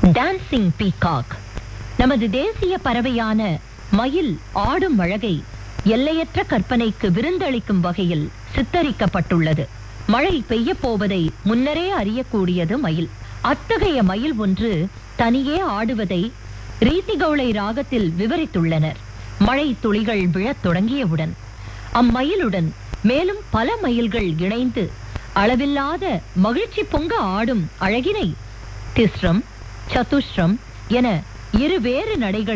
dancing peacock நமது தேசிய பறவையான மயில் ஆடும் அழகை எல்லையற்ற கற்பனைக்கு விருந்தளிக்கும் வகையில் சித்தரிக்கப்பட்டுள்ளது மழை பெய்ய போவதை முன்னரே அறியக்கூடியது மயில் அத்தகைய மயில் ஒன்று தனியே ஆடுவதை ரீதிகௌளை ராகத்தில் விவரித்துள்ளனர் மழை துளிகள் விழத் தொடங்கியவுடன் அம்மயிலுடன் மேலும் பல மயில்கள் இணைந்து அளவில்லாத மகிழ்ச்சி பொங்க ஆடும் அழகினை திஸ்ரம் சதுஷ்ரம் என இருவேறு நடைகள்